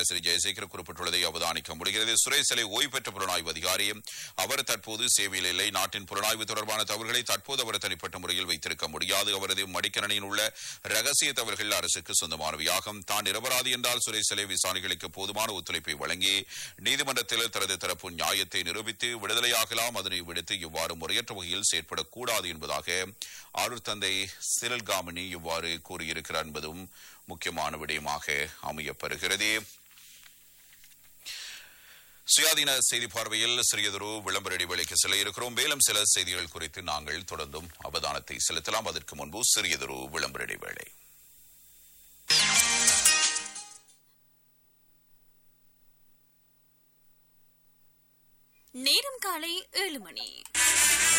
நீதியரசர் ஜெயசேகர் குறிப்பிட்டுள்ளதை அவதானிக்க முடிகிறது சுரேசலை ஓய்வு பெற்ற புலனாய்வு அதிகாரி அவர் தற்போது சேவையில் இல்லை நாட்டின் புலனாய்வு தொடர்பான தவறுகளை தற்போது அவர் தனிப்பட்ட முறையில் வைத்திருக்க முடியாது அவரது மடிக்கணினியில் உள்ள ரகசிய தவறுகள் அரசுக்கு சொந்தமானவையாகும் தான் நிரபராதி என்றால் சுரேசலை விசாரணைகளுக்கு போதுமான ஒத்துழைப்பை வழங்கி நீதிமன்றத்தில் தனது தரப்பு நியாயத்தை நிரூபித்து விடுதலையாகலாம் அதனை விடுத்து இவ்வாறு முறையற்ற வகையில் செயற்படக்கூடாது என்பதாக ஆளுநர் தந்தை சிரல் காமினி இவ்வாறு கூறியிருக்கிறார் என்பதும் முக்கியமான விடயமாக அமையப்பெறுகிறது சுயாதீன செய்தி பார்வையில் சிறியதொரு விளம்பர இடைவேளைக்கு செல்ல இருக்கிறோம் மேலும் சில செய்திகள் குறித்து நாங்கள் தொடர்ந்தும் அவதானத்தை செலுத்தலாம் அதற்கு முன்பு சிறியதொரு விளம்பர இடைவேளை நேரம் காலை ஏழு மணி